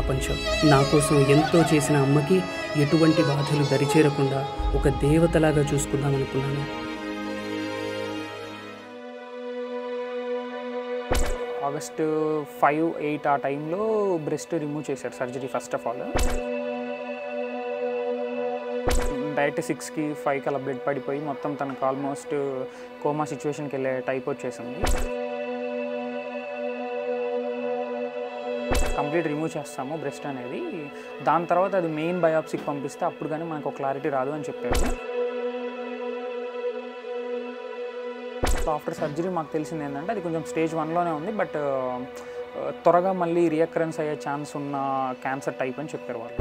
ప్రపంచం నా కోసం ఎంతో చేసిన అమ్మకి ఎటువంటి బాధలు దరిచేరకుండా ఒక దేవతలాగా చూసుకుందాం అనుకున్నాను ఆగస్ట్ ఫైవ్ ఎయిట్ ఆ టైంలో బ్రెస్ట్ రిమూవ్ చేశారు surgery first of all direct సిక్స్కి ఫైవ్కి అలా బ్లడ్ పడిపోయి మొత్తం తనకు ఆల్మోస్ట్ కోమా సిచ్యువేషన్కి వెళ్ళే టైప్ వచ్చేసింది కంప్లీట్ రిమూవ్ చేస్తాము బ్రెస్ట్ అనేది దాని తర్వాత అది మెయిన్ బయాప్సీకి పంపిస్తే అప్పుడు కానీ మనకు ఒక క్లారిటీ రాదు అని చెప్పారు సో ఆఫ్టర్ సర్జరీ మాకు తెలిసింది ఏంటంటే అది కొంచెం స్టేజ్ వన్లోనే ఉంది బట్ త్వరగా మళ్ళీ రియకరెన్స్ అయ్యే ఛాన్స్ ఉన్న క్యాన్సర్ టైప్ అని చెప్పారు వాళ్ళు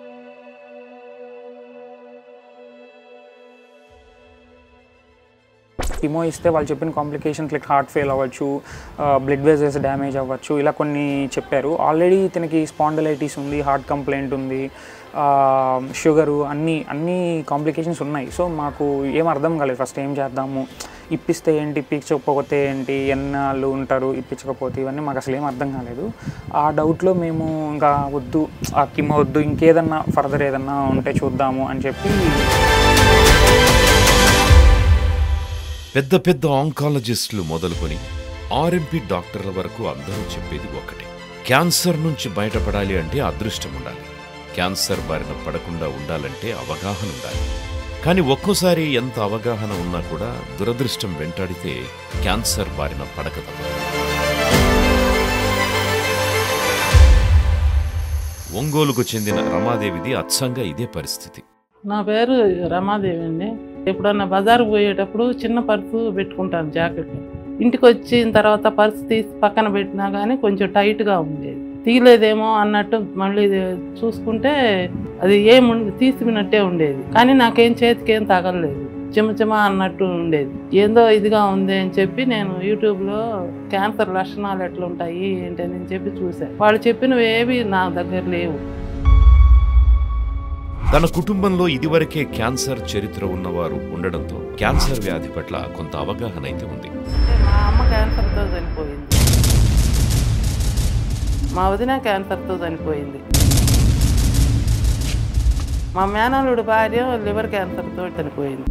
కిమో ఇస్తే వాళ్ళు చెప్పిన కాంప్లికేషన్స్ లైక్ హార్ట్ ఫెయిల్ అవ్వచ్చు బ్లడ్ వెజెస్ డ్యామేజ్ అవ్వచ్చు ఇలా కొన్ని చెప్పారు ఆల్రెడీ ఇతనికి స్పాండలైటిస్ ఉంది హార్ట్ కంప్లైంట్ ఉంది షుగరు అన్నీ అన్ని కాంప్లికేషన్స్ ఉన్నాయి సో మాకు ఏం అర్థం కాలేదు ఫస్ట్ ఏం చేద్దాము ఇప్పిస్తే ఏంటి ఇప్పించకపోతే ఏంటి ఎన్నాళ్ళు ఉంటారు ఇప్పించకపోతే ఇవన్నీ మాకు అసలు ఏం అర్థం కాలేదు ఆ డౌట్లో మేము ఇంకా వద్దు ఆ కిమో వద్దు ఇంకేదన్నా ఫర్దర్ ఏదన్నా ఉంటే చూద్దాము అని చెప్పి పెద్ద పెద్ద ఆంకాలజిస్టులు మొదలుకొని ఆర్ఎంపీ డాక్టర్ల వరకు అందరూ చెప్పేది ఒకటే క్యాన్సర్ నుంచి బయటపడాలి అంటే అదృష్టం ఉండాలి క్యాన్సర్ బారిన పడకుండా ఉండాలంటే అవగాహన ఉండాలి కానీ ఒక్కోసారి ఎంత అవగాహన ఉన్నా కూడా దురదృష్టం వెంటాడితే క్యాన్సర్ బారిన పడక తప్పదు ఒంగోలుకు చెందిన రమాదేవిది అచ్చంగా ఇదే పరిస్థితి నా పేరు రమాదేవి అండి ఎప్పుడన్నా బజారు పోయేటప్పుడు చిన్న పర్సు పెట్టుకుంటాను జాకెట్ ఇంటికి వచ్చిన తర్వాత పర్సు తీసి పక్కన పెట్టినా కానీ కొంచెం టైట్గా ఉండేది తీయలేదేమో అన్నట్టు మళ్ళీ చూసుకుంటే అది ఏం తీసినట్టే ఉండేది కానీ నాకేం చేతికి ఏం తగలలేదు చిమ చిమ అన్నట్టు ఉండేది ఏందో ఇదిగా ఉంది అని చెప్పి నేను యూట్యూబ్లో క్యాన్సర్ లక్షణాలు ఎట్లుంటాయి ఏంటి అని చెప్పి చూశాను వాళ్ళు చెప్పినవి ఏవి నా దగ్గర లేవు తన కుటుంబంలో ఇదివరకే క్యాన్సర్ చరిత్ర ఉన్నవారు ఉండడంతో క్యాన్సర్ వ్యాధి పట్ల కొంత అవగాహన అయితే ఉంది అంటే మా అమ్మ క్యాన్సర్తో చనిపోయింది మా వదిన క్యాన్సర్తో చనిపోయింది మా మేనల్లుడి భార్య లివర్ క్యాన్సర్తో చనిపోయింది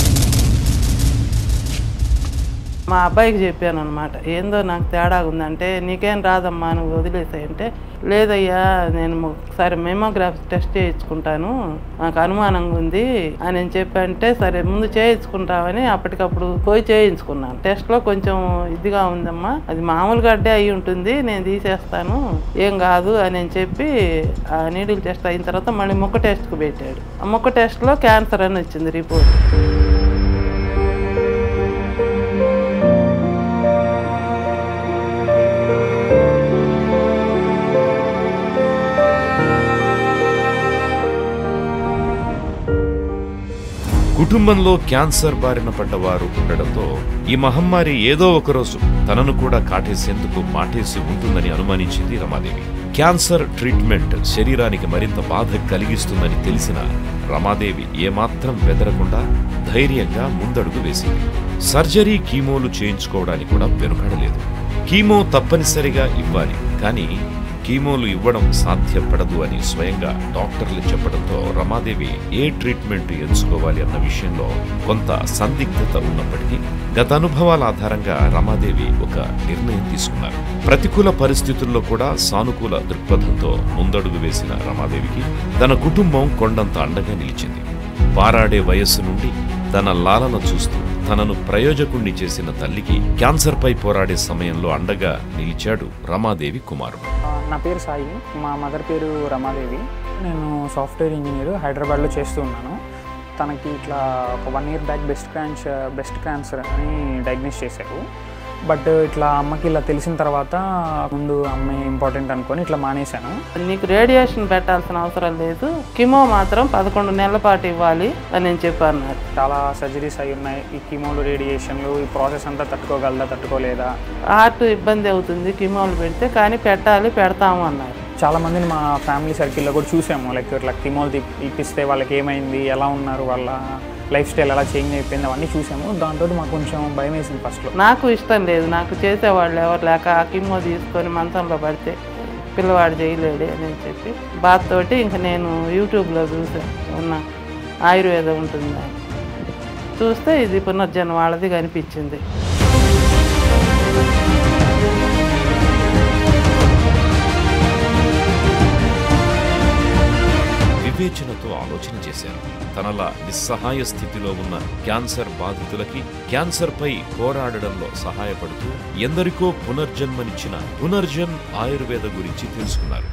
మా అబ్బాయికి చెప్పాను అనమాట ఏందో నాకు తేడా ఉందంటే నీకేం రాదమ్మా నువ్వు వదిలేసాయంటే లేదయ్యా నేను ఒకసారి మెమోగ్రాఫ్ టెస్ట్ చేయించుకుంటాను నాకు అనుమానంగా ఉంది అని నేను చెప్పంటే సరే ముందు చేయించుకుంటామని అప్పటికప్పుడు పోయి చేయించుకున్నాను టెస్ట్లో కొంచెం ఇదిగా ఉందమ్మా అది మామూలు గడ్డే అయి ఉంటుంది నేను తీసేస్తాను ఏం కాదు అని నేను చెప్పి ఆ నీడిల్ టెస్ట్ అయిన తర్వాత మళ్ళీ మొక్క టెస్ట్కి పెట్టాడు ఆ మొక్క టెస్ట్లో క్యాన్సర్ అని వచ్చింది రిపోర్ట్ కుటుంబంలో క్యాన్సర్ బారిన పడ్డవారు ఉండడంతో ఈ మహమ్మారి ఏదో ఒకరోజు తనను కూడా కాటేసేందుకు మాటేసి ఉంటుందని అనుమానించింది రమాదేవి క్యాన్సర్ ట్రీట్మెంట్ శరీరానికి మరింత బాధ కలిగిస్తుందని తెలిసిన రమాదేవి ఏమాత్రం బెదరకుండా ధైర్యంగా ముందడుగు వేసింది సర్జరీ కీమోలు చేయించుకోవడానికి కూడా వెనుకడలేదు కీమో తప్పనిసరిగా ఇవ్వాలి కానీ కీమోలు ఇవ్వడం సాధ్యపడదు అని స్వయంగా డాక్టర్లు చెప్పడంతో రమాదేవి ఏ ట్రీట్మెంట్ ఎంచుకోవాలి అన్న విషయంలో కొంత సందిగ్ధత ఉన్నప్పటికీ గత అనుభవాల ఆధారంగా రమాదేవి ఒక నిర్ణయం తీసుకున్నారు ప్రతికూల పరిస్థితుల్లో కూడా సానుకూల దృక్పథంతో ముందడుగు వేసిన రమాదేవికి తన కుటుంబం కొండంత అండగా నిలిచింది పారాడే వయస్సు నుండి తన లాలన చూస్తూ తనను ప్రయోజకుణ్ణి చేసిన తల్లికి క్యాన్సర్పై పోరాడే సమయంలో అండగా నిలిచాడు రమాదేవి కుమారుడు ఆ, నా పేరు సాయి మా మదర్ పేరు రమాదేవి నేను సాఫ్ట్వేర్ ఇంజనీర్ హైదరాబాద్లో చేస్తూ ఉన్నాను తనకి ఇట్లా ఒక one year back breast cancer breast cancer అని డయాగ్నోస్ చేశారు బట్ ఇట్లా అమ్మకి ఇలా తెలిసిన తర్వాత ముందు అమ్మాయి ఇంపార్టెంట్ అనుకొని ఇట్లా మానేశాను నీకు రేడియేషన్ పెట్టాల్సిన అవసరం లేదు కిమో మాత్రం పదకొండు నెలల పాటు ఇవ్వాలి అని నేను చెప్పాను చాలా సర్జరీస్ అయి ఉన్నాయి ఈ కీమోలు రేడియేషన్లు ఈ ప్రాసెస్ అంతా తట్టుకోగలదా తట్టుకోలేదా హార్ట్ ఇబ్బంది అవుతుంది కిమోలు పెడితే కానీ పెట్టాలి పెడతాము అన్నారు చాలా మందిని మా ఫ్యామిలీ సర్కిల్లో కూడా చూసాము లైక్ ఇట్లా కిమోలు తిప్- ఇప్పిస్తే వాళ్ళకి ఏమైంది ఎలా ఉన్నారు వాళ్ళ లైఫ్ స్టైల్ ఎలా చేంజ్ అయిపోయింది అవన్నీ చూసాము దాంతో మాకు కొంచెం భయం వేసింది ఫస్ట్లో నాకు ఇష్టం లేదు నాకు చేసేవాళ్ళు ఎవరు లేక ఆ కిమో తీసుకొని మంచంలో పడితే పిల్లవాడు చేయలేడే అని చెప్పి బాధతోటి ఇంక నేను యూట్యూబ్లో చూసాను ఉన్న ఆయుర్వేదం ఉంటుంది అని. చూస్తే ఇది పునర్జన్మ వాళ్ళది కనిపించింది వివేచనతో ఆలోచన చేశారు తనలా నిస్సహాయ స్థితిలో ఉన్న క్యాన్సర్ బాధితులకి క్యాన్సర్ పై పోరాడడంలో సహాయపడుతూ ఎందరికో పునర్జన్మనిచ్చిన పునర్జన్ ఆయుర్వేద గురించి తెలుసుకున్నారు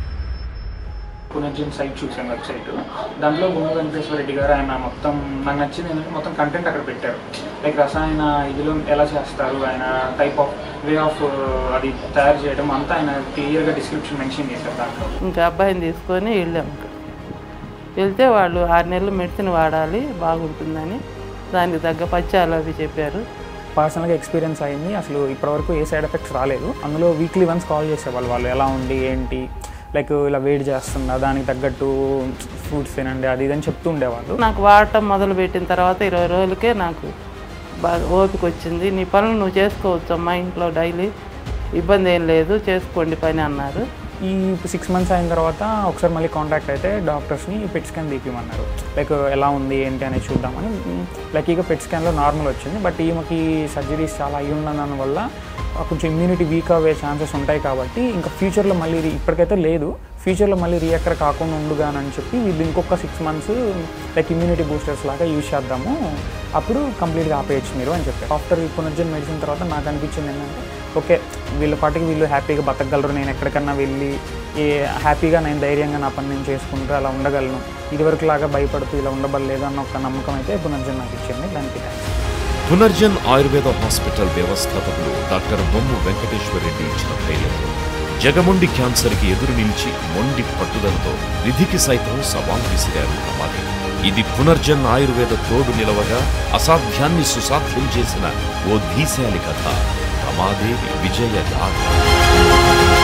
పునర్జన్ సైట్ చూసాను వెబ్సైట్ దాంట్లో గుండు వెంకటేశ్వర రెడ్డి గారు ఆయన మొత్తం నాకు నచ్చింది ఏంటంటే మొత్తం కంటెంట్ అక్కడ పెట్టారు లైక్ రసాయన ఇదిలో ఎలా చేస్తారు ఆయన టైప్ ఆఫ్ వే ఆఫ్ అది తయారు చేయడం అంతా ఆయన క్లియర్గా డిస్క్రిప్షన్ మెన్షన్ చేశారు దాంట్లో ఇంకా అబ్బాయిని తీసుకొని వెళ్ళాం ఇక్కడ. వెళ్తే వాళ్ళు ఆరు నెలలు మెడిసిన్ వాడాలి బాగుంటుందని దానికి తగ్గ పచ్చాలు అవి చెప్పారు పర్సనల్గా ఎక్స్పీరియన్స్ అయింది అసలు ఇప్పటివరకు ఏ సైడ్ ఎఫెక్ట్స్ రాలేదు అందులో వీక్లీ వన్స్ కాల్ చేసేవాళ్ళు వాళ్ళు ఎలా ఉంది ఏంటి లైక్ ఇలా వెయిట్ చేస్తుందా దానికి తగ్గట్టు ఫ్రూట్స్ తినండి అది ఇది అని చెప్తూ ఉండేవాళ్ళు నాకు వాడటం మొదలు పెట్టిన తర్వాత ఇరవై రోజులకే నాకు బాగా ఓపిక వచ్చింది నీ పనులు నువ్వు చేసుకోవచ్చు అమ్మా ఇంట్లో డైలీ ఇబ్బంది ఏం లేదు చేసుకోండి పని అన్నారు ఈ సిక్స్ మంత్స్ అయిన తర్వాత ఒకసారి మళ్ళీ కాంటాక్ట్ అయితే డాక్టర్స్ని పెట్ స్కాన్ తీపిమన్నారు లైక్ ఎలా ఉంది ఏంటి అనేది చూద్దామని లక్కీగా పెట్ స్కాన్లో నార్మల్ వచ్చింది బట్ ఈమెకి సర్జరీస్ చాలా అయ్యి ఉన్నదాని వల్ల ఆ, కొంచెం ఇమ్యూనిటీ వీక్ అవ్వే ఛాన్సెస్ ఉంటాయి కాబట్టి ఇంకా ఫ్యూచర్లో మళ్ళీ రీ- ఇప్పటికైతే లేదు ఫ్యూచర్లో మళ్ళీ రీఎక్కర్ కాకుండా ఉండుగానని చెప్పి వీళ్ళు ఇంకొక six months like immunity boosters లాగా యూజ్ చేద్దాము అప్పుడు కంప్లీట్గా ఆపేయచ్చు మీరు అని చెప్పారు ఆఫ్టర్ ఈ పునర్జన్ మెడిసిన్ తర్వాత నాకు అనిపించింది ఏంటంటే ఓకే వీళ్ళ పాటికి వీళ్ళు హ్యాపీగా బతకగలరు నేను ఎక్కడికన్నా వెళ్ళి ఏ హ్యాపీగా నేను ధైర్యంగా నా పని నేను చేసుకుంటూ అలా ఉండగలను ఇదివరకు లాగా భయపడుతూ ఇలా ఉండబడలేదు అన్న ఒక నమ్మకం అయితే పునర్జన్ నాకు ఇచ్చింది దానికి థ్యాంక్స్ పునర్జన్ ఆయుర్వేద హాస్పిటల్ వ్యవస్థాపకులు డాక్టర్ బొమ్ము వెంకటేశ్వర రెడ్డి ఇచ్చిన ధైర్యంతో జగమొండి క్యాన్సర్కి ఎదురు నిలిచి మొండి పట్టుదలతో విధికి సైతం సవాల్ విసిరారు రమాదేవి ఇది పునర్జన్ ఆయుర్వేద తోడు నిలవగా అసాధ్యాన్ని సుసాధ్యం చేసిన ఓ ధీశాలి కథ రమాదేవి విజయ గాథ